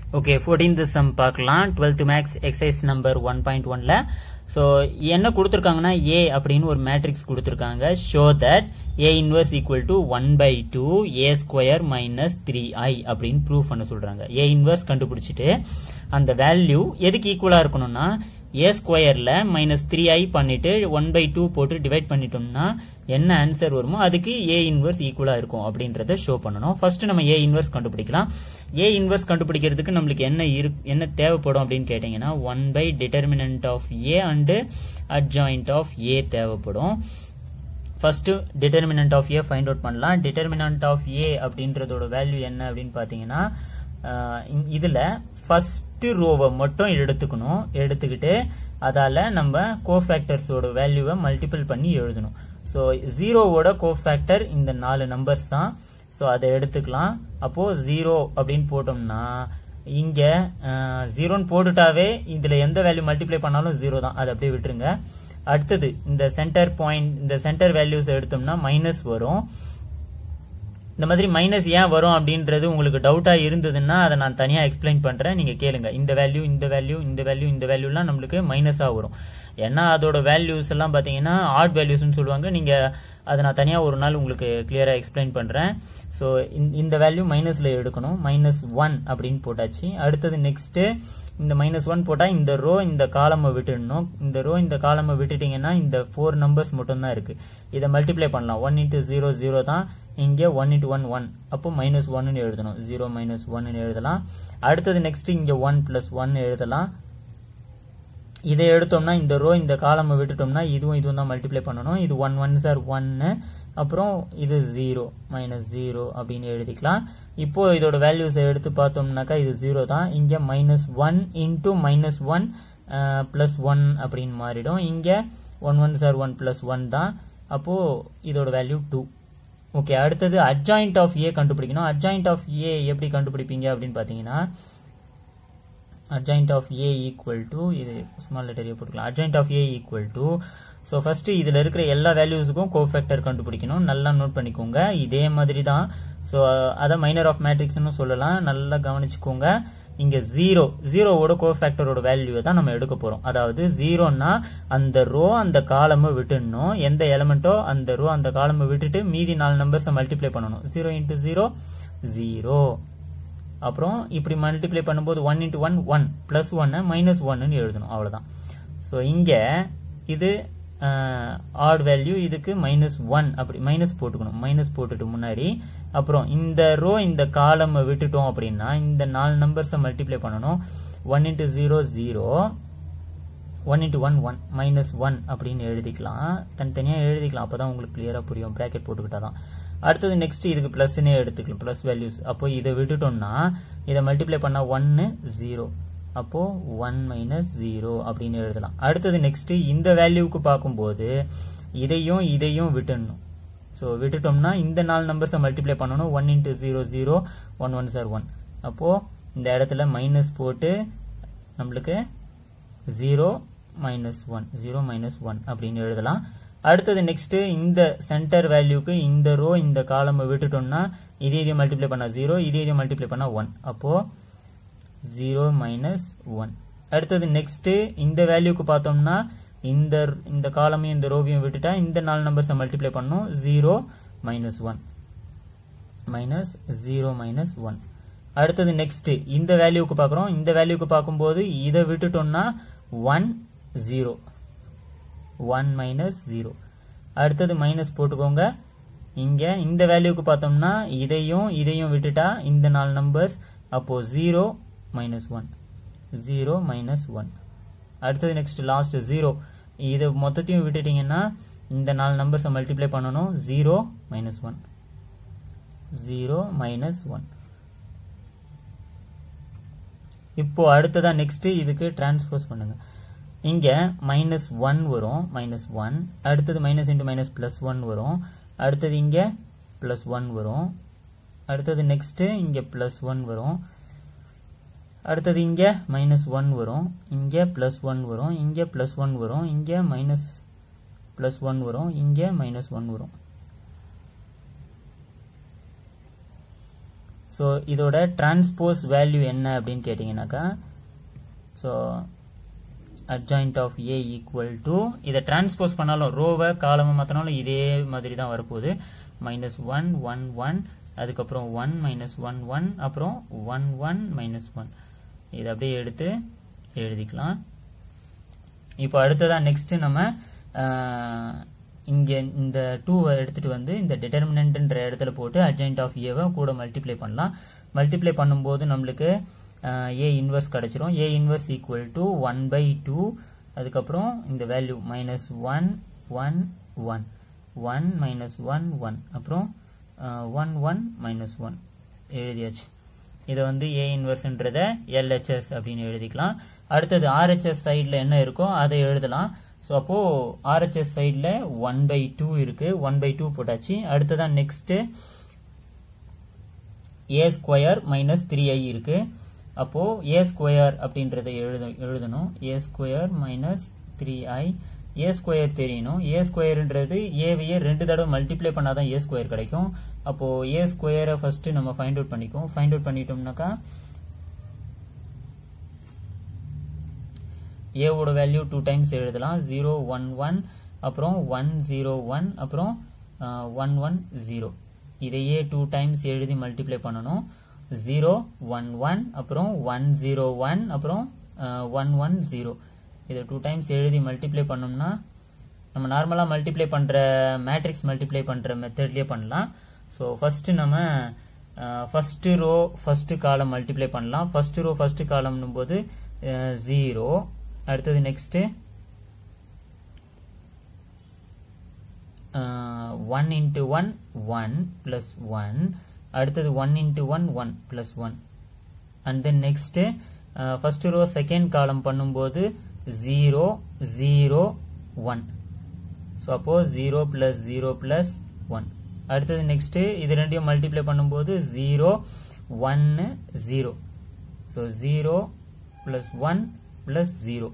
okay fourteenth sum பார்க்கலாம் twelfth maths exercise number one point ஒன்ல so என்ன கொடுத்துருக்காங்கன்னா ஏ அப்படின்னு ஒரு மேட்ரிக்ஸ் கொடுத்துருக்காங்க show that A inverse equal to one by two A square minus three I அப்படின்னு prove பண்ண சொல்றாங்க ஏ இன்வர்ஸ் கண்டுபிடிச்சிட்டு அந்த வேல்யூ எதுக்கு ஈக்குவலாக இருக்கணும்னா ஏ ஸ்கொயரில் மைனஸ் த்ரீ ஐ பண்ணிட்டு ஒன் பை டூ போட்டு டிவைட் பண்ணிட்டோம்னா என்ன ஆன்சர் வருமோ அதுக்கு ஏ இன்வர்ஸ் ஈக்குவலாக இருக்கும் அப்படின்றத ஷோ பண்ணணும் ஃபர்ஸ்ட் நம்ம ஏ இன்வர்ஸ் கண்டுபிடிக்கலாம் ஏ இன்வர்ஸ் கண்டுபிடிக்கிறதுக்கு நம்மளுக்கு என்ன இரு என்ன தேவைப்படும் அப்படின்னு கேட்டிங்கன்னா one by determinant of A and adjoint of A தேவைப்படும் first determinant of A find out பண்ணலாம் டிட்டர்மினன்ட் ஆஃப் ஏ அப்படின்றதோட வேல்யூ என்ன அப்படின்னு பார்த்தீங்கன்னா இதில் ஃபர்ஸ்ட் ரோவை மட்டும் எடுத்துக்கணும் எடுத்துக்கிட்டு அதால நம்ம கோஃபேக்டர்ஸோட வேல்யூவை மல்டிபிள் பண்ணி எழுதணும் ஸோ ஜீரோவோட கோஃபேக்டர் இந்த நாலு நம்பர்ஸ் தான் ஸோ அதை எடுத்துக்கலாம் அப்போ ஜீரோ அப்படின்னு போட்டோம்னா இங்க ஜீரோன்னு போட்டுட்டாவே இதுல எந்த வேல்யூ மல்டிப்ளை பண்ணாலும் ஜீரோ தான் அதை அப்படியே விட்டுருங்க அடுத்தது இந்த சென்டர் பாயிண்ட் இந்த சென்டர் வேல்யூஸ் எடுத்தோம்னா மைனஸ் வரும் இந்த மாதிரி மைனஸ் ஏன் வரும் அப்படின்றது உங்களுக்கு டவுட்டா இருந்ததுன்னா அதை நான் தனியா எக்ஸ்பிளைன் பண்றேன் நீங்க கேளுங்க இந்த வேல்யூ இந்த வேல்யூ இந்த வேல்யூ இந்த வேல்யூலாம் நம்மளுக்கு மைனஸா வரும் ஏன்னா அதோட வேல்யூஸ் எல்லாம் பாத்தீங்கன்னா ஆட் வேல்யூஸ்னு சொல்லுவாங்க நீங்க அதை நான் தனியா ஒரு நாள் உங்களுக்கு கிளியரா எக்ஸ்பிளைன் பண்றேன் ஸோ இந்த வேல்யூ மைனஸ்ல எடுக்கணும் மைனஸ் ஒன் அப்படின்னு போட்டாச்சு அடுத்தது நெக்ஸ்ட் இந்த மைனஸ் ஒன் போட்டால் இந்த ரோ இந்த காலமை விட்டுடணும் இந்த ரோ இந்த காலமை விட்டுட்டீங்கன்னா இந்த ஃபோர் நம்பர்ஸ் மட்டும்தான் இருக்கு இதை மல்டிப்ளை பண்ணலாம் ஒன் இன்ட்டு ஜீரோ ஜீரோ தான் இங்கே ஒன் இன்ட்டு ஒன் ஒன் அப்போ மைனஸ் ஒன்னு எழுதணும் ஜீரோ மைனஸ் ஒன்னு எழுதலாம் அடுத்தது நெக்ஸ்ட் இங்கே ஒன் பிளஸ் ஒன் எழுதலாம் இதை எடுத்தோம்னா இந்த ரோ இந்த காலமை விட்டுட்டோம்னா இதுவும் இதுவும் தான் மல்டிப்ளை பண்ணணும் இது ஒன் ஒன் சார் ஒன்னு அப்புறம் இது ஜீரோ மைனஸ் ஜீரோ அப்படின்னு எழுதிக்கலாம் இப்போ இதோட வேல்யூஸ் எடுத்து பார்த்தோம்னாக்கா இது ஜீரோ தான் இங்க minus one into minus one plus one அப்படின்னு மாறிடும் இங்க one one sir one plus one தான் அப்போ இதோட வேல்யூ டூ ஓகே அடுத்தது அட்ஜாயிண்ட் ஆஃப் ஏ கண்டுபிடிக்கணும் அட்ஜாயிண்ட் ஆஃப் ஏ எப்படி கண்டுபிடிப்பீங்க அப்படின்னு பார்த்தீங்கன்னா adjoint of A equal to இது ஸ்மால் லெட்டர் போட்டுக்கலாம் adjoint of A equal to so first இதில் இருக்கிற எல்லா வேல்யூஸுக்கும் கோஃபேக்டர் கண்டுபிடிக்கணும் நல்லா நோட் பண்ணிக்கோங்க இதே மாதிரி தான் ஸோ அதை மைனர் ஆஃப் மேட்ரிக்ஸ்னு சொல்லலாம் நல்லா கவனிச்சுக்கோங்க இங்க ஜீரோ ஜீரோவோட கோஃபேக்டரோட வேல்யூவை தான் நம்ம எடுக்க போறோம் அதாவது ஜீரோன்னா அந்த ரோ அந்த காலமை விட்டுடணும் எந்த எலமெண்ட்டோ அந்த ரோ அந்த காலமை விட்டுட்டு மீதி நாலு நம்பர்ஸை மல்டிப்ளை பண்ணணும் ஜீரோ இன்ட்டு ஜீரோ ஜீரோ அப்புறம் இப்படி மல்டிப்ளை பண்ணும்போது one into one one plus ஒன்னு மைனஸ் ஒன்னு எழுதணும் அவ்வளோதான் ஸோ இங்கே இது ஆட் வேல்யூ இதுக்கு மைனஸ் ஒன் அப்படி மைனஸ் போட்டுக்கணும் மைனஸ் போட்டுட்டு முன்னாடி அப்புறம் இந்த ரோ இந்த காலம் விட்டுட்டோம் அப்படின்னா இந்த நாலு நம்பர்ஸை மல்டிப்ளை பண்ணணும் one into zero zero one into one one minus one அப்படின்னு எழுதிக்கலாம் தனித்தனியாக எழுதிக்கலாம் அப்போ தான் உங்களுக்கு கிளியராக புரியும் ப்ராக்கெட் போட்டுக்கிட்டா தான் அடுத்தது நெக்ஸ்ட் இதுக்கு ப்ளஸ்னே எடுத்துக்கலாம் ப்ளஸ் வேல்யூஸ் அப்போ இதை விட்டுட்டோம்னா இதை மல்டிப்ளை பண்ணால் ஒன்று ஜீரோ அப்போ ஒன் மைனஸ் ஜீரோ அப்படின்னு எழுதலாம் அடுத்தது நெக்ஸ்ட் இந்த வேல்யூவுக்கு பார்க்கும்போது இதையும் இதையும் விட்டுடணும் ஸோ விட்டுட்டோம்னா இந்த நாலு நம்பர்ஸை மல்டிப்ளை பண்ணணும் one into zero zero one one sir one அப்போ இந்த இடத்துல மைனஸ் போட்டு நம்மளுக்கு zero minus one zero minus one அப்படின்னு எழுதலாம் அடுத்தது நெக்ஸ்ட் இந்த சென்டர் வேல்யூக்கு இந்த ரோ இந்த காலம் விட்டுட்டோம்னா இதே இதையும் மல்டிப்ளை பண்ணா ஜீரோ இதே இதையும் மல்டிப்ளை பண்ணா ஒன் அப்போ ஜீரோ மைனஸ் ஒன் அடுத்தது நெக்ஸ்ட் இந்த வேல்யூக்கு பார்த்தோம்னா இந்த இந்த காலமையும் இந்த ரோவையும் விட்டுட்டா இந்த நாலு நம்பர்ஸை மல்டிப்ளை பண்ணும் zero minus one minus zero minus one அடுத்தது நெக்ஸ்ட் இந்த வேல்யூக்கு பார்க்குறோம் இந்த வேல்யூக்கு பார்க்கும்போது இதை விட்டுட்டோம்னா one zero one minus zero அடுத்தது மைனஸ் போட்டுக்கோங்க இங்க இந்த வேல்யூக்கு பார்த்தோம்னா இதையும் இதையும் விட்டுட்டா இந்த நாலு நம்பர்ஸ் அப்போ zero minus one zero minus one அடுத்தது நெக்ஸ்ட் லாஸ்ட் ஜீரோ இது மொத்தத்தையும் விட்டுட்டீங்கன்னா இந்த நாலு நம்பர்ஸை மல்டிப்ளை பண்ணணும் zero minus one zero minus one இப்போ அடுத்ததா நெக்ஸ்ட் இதுக்கு டிரான்ஸ்போஸ் பண்ணுங்க இங்க மைனஸ் ஒன் வரும் மைனஸ் ஒன் அடுத்தது minus into minus plus one வரும் அடுத்தது இங்க பிளஸ் ஒன் வரும் அடுத்தது நெக்ஸ்ட் இங்க பிளஸ் ஒன் வரும் அடுத்தது இங்க மைனஸ் ஒன் வரும் இங்க பிளஸ் ஒன் வரும் இங்க பிளஸ் ஒன் வரும் இங்க மைனஸ் பிளஸ் ஒன் வரும் இங்க மைனஸ் ஒன் வரும் ஸோ இதோட டிரான்ஸ்போஸ் வேல்யூ என்ன அப்படின்னு கேட்டிங்கனாக்கா so adjoint of A equal to இதை டிரான்ஸ்போஸ் பண்ணாலும் ரோவை காலமாக மாற்றினாலும் இதே மாதிரி தான் வரப்போகுது மைனஸ் ஒன் ஒன் ஒன் அதுக்கப்புறம் ஒன் மைனஸ் ஒன் ஒன் அப்புறம் ஒன் ஒன் மைனஸ் ஒன் இதை அப்படியே எடுத்து எழுதிக்கலாம் இப்போ அடுத்ததான் நெக்ஸ்ட் நம்ம இங்கே இந்த டூவை எடுத்துகிட்டு வந்து இந்த டிட்டர்மினன்ட்ன்ற இடத்துல போட்டு அட்ஜாயிண்ட் ஆஃப் ஏவை கூட மல்டிப்ளை பண்ணலாம் மல்டிப்ளை பண்ணும்போது நம்மளுக்கு ஏ இன்வர்ஸ் கிடச்சிரும் A inverse equal to one by two அதுக்கப்புறம் இந்த value minus one one one one minus one one அப்புறம் ஒன் ஒன் மைனஸ் ஒன் எழுதியாச்சு இதை வந்து ஏ இன்வர்ஸ்ன்றத எல்ஹெச்எஸ் அப்படின்னு எழுதிக்கலாம் அடுத்தது ஆர்ஹெச்எஸ் சைடில் என்ன இருக்கோ அதை எழுதலாம் ஸோ அப்போது ஆர்ஹெச்எஸ் சைடில் ஒன் பை டூ இருக்குது ஒன் பை டூ போட்டாச்சு அடுத்ததான் next A square minus three I இருக்குது அப்போது ஏ ஸ்கொயர் அப்படின்றத எழுத எழுதணும் A square minus three I A square தெரியணும் ஏ ஸ்கொயர்ன்றது ஏவையே ரெண்டு தடவை மல்டிப்ளை பண்ணால் தான் ஏ ஸ்கொயர் கிடைக்கும் அப்போது ஏ ஸ்கொயரை ஃபஸ்ட்டு நம்ம ஃபைண்ட் அவுட் பண்ணிக்குவோம் ஃபைண்ட் அவுட் பண்ணிட்டோம்னாக்கா ஏவோட வேல்யூ டூ டைம்ஸ் எழுதலாம் ஜீரோ ஒன் ஒன் அப்புறம் ஒன் ஜீரோ ஒன் அப்புறம் ஒன் ஒன் ஜீரோ இதையே டூ டைம்ஸ் எழுதி மல்டிப்ளை பண்ணணும் ஜீரோ ஒன் ஒன் அப்புறம் ஒன் ஜீரோ ஒன் அப்புறம் ஒன் ஒன் ஜீரோ இதை டூ டைம்ஸ் எழுதி மல்டிப்ளை பண்ணோம்னா நம்ம நார்மலாக மல்டிப்ளை பண்ணுற மேட்ரிக்ஸ் மல்டிப்ளை பண்ணுற மெத்தட்லேயே பண்ணலாம் ஸோ ஃபஸ்ட்டு நம்ம first row first column multiply பண்ணலாம் ஃபஸ்ட்டு ரோ ஃபஸ்ட்டு காலம்னும் போது ஜீரோ அடுத்தது next one into one one plus one அடுத்தது one into one one plus one and then next first row second column பண்ணும்போது zero zero one so அப்போது zero plus zero plus one அடுத்தது next இது ரெண்டையும் multiply பண்ணும்போது zero ஒன்று zero so zero plus one plus zero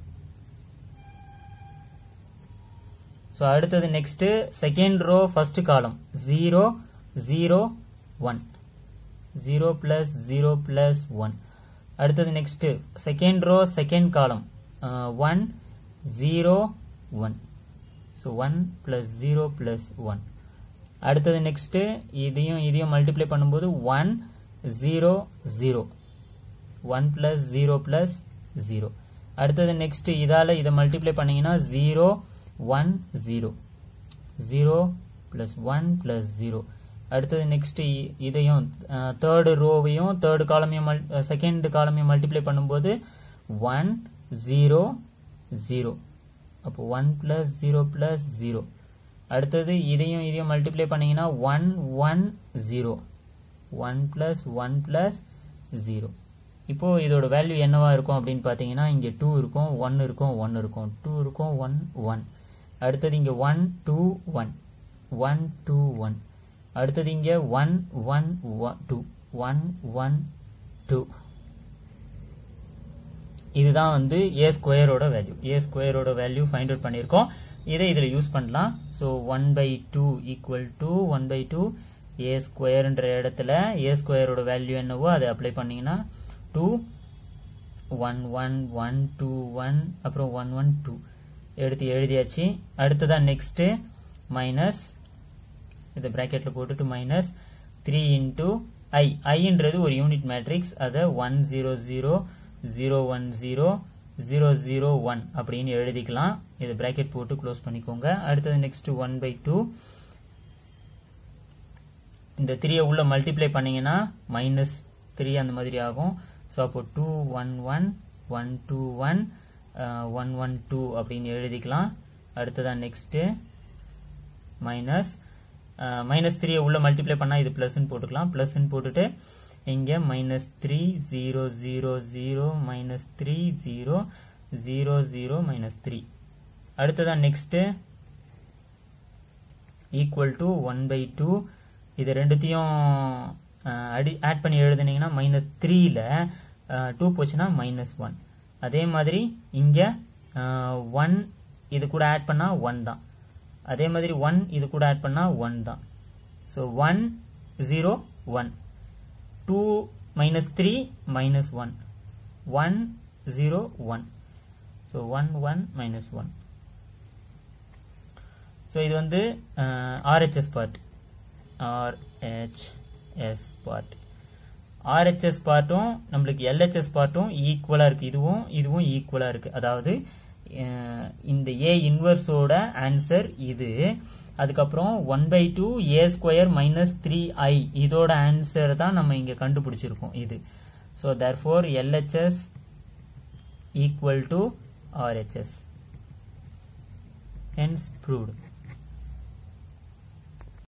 so அடுத்தது next second row first column zero zero one zero plus zero plus one அடுத்தது next second row second column one zero one so one plus zero plus one அடுத்தது next இதையும் இதையும் multiply பண்ணும்போது one zero zero one plus zero plus zero அடுத்தது next இதால் இதை multiply பண்ணிங்கன்னா zero one zero zero plus one plus zero அடுத்தது next இதையும் தேர்டு ரோவையும் தேர்டு காலமையும் மல் செகண்ட் காலமையும் மல்டிப்ளை பண்ணும்போது ஒன் ஜீரோ ஜீரோ அப்போ one plus zero plus zero அடுத்தது இதையும் இதையும் மல்டிப்ளை பண்ணிங்கன்னா one one zero one plus one plus zero இப்போது இதோட வேல்யூ என்னவா இருக்கும் அப்படின்னு பார்த்தீங்கன்னா இங்கே டூ இருக்கும் ஒன் இருக்கும் ஒன் இருக்கும் டூ இருக்கும் ஒன் ஒன் அடுத்தது இங்கே one two one one two one அடுத்தது இங்கே one one one two one one two இதுதான் வந்து ஏ ஸ்கொயரோட வேல்யூ ஏ ஸ்கொயரோட வேல்யூ ஃபைண்ட் அவுட் பண்ணியிருக்கோம் இதை இதில் யூஸ் பண்ணலாம் so one by two equal to one by two A ஸ்கொயர்ன்ற இடத்துல ஏ ஸ்கொயரோட வேல்யூ என்னவோ அதை அப்ளை பண்ணிங்கன்னா two one one one two one அப்புறம் ஒன் ஒன் டூ எடுத்து எழுதியாச்சு அடுத்ததான் நெக்ஸ்ட்டு மைனஸ் இதை ப்ராக்கெட்டில் போட்டுட்டு மைனஸ் த்ரீ இன்ட்டு ஐ ஐன்றது ஒரு யூனிட் மேட்ரிக்ஸ் அதை one zero zero zero one zero zero zero one அப்படின்னு எழுதிக்கலாம் இதை ப்ராக்கெட் போட்டு க்ளோஸ் பண்ணிக்கோங்க அடுத்தது நெக்ஸ்ட் ஒன் பை டூ இந்த த்ரீயை உள்ள மல்டிப்ளை பண்ணிங்கன்னா மைனஸ் த்ரீ அந்த மாதிரி ஆகும் ஸோ அப்போ two one one one two one one one two அப்படின்னு எழுதிக்கலாம் அடுத்ததான் நெக்ஸ்ட்டு மைனஸ் மைனஸ் த்ரீயை உள்ள மல்டிப்ளை பண்ணால் இது ப்ளஸ்ன்னு போட்டுக்கலாம் ப்ளஸ்ன்னு போட்டுட்டு இங்கே minus three zero zero zero minus three zero zero zero minus three அடுத்ததான் next equal to one by two இது ரெண்டுத்தையும் அடி ஆட் பண்ணி எழுதுனீங்கன்னா மைனஸ் த்ரீயில் டூ போச்சுன்னா மைனஸ் ஒன் அதே மாதிரி இங்கே ஒன் இது கூட ஆட் பண்ணால் ஒன் தான் அதே மாதிரி ஒன் இது கூட ஆட் பண்ணால் ஒன் தான் so one zero one two minus three minus one one zero one so one one minus one so இது வந்து RHS part RHS part RHS பார்ட்டும் நம்மளுக்கு எல்ஹெச்எஸ் பார்ட்டும் ஈக்குவலாக இருக்குது இதுவும் இதுவும் ஈக்குவலாக இருக்குது அதாவது அஹ், இந்த ஏ இன்வர்ஸோட ஆன்சர் இது அதுக்கப்புறம் one by two A square minus three I இதோட ஆன்சர் தான் நம்ம இங்கே கண்டுபிடிச்சிருக்கோம் இது so therefore LHS equal to RHS hence proved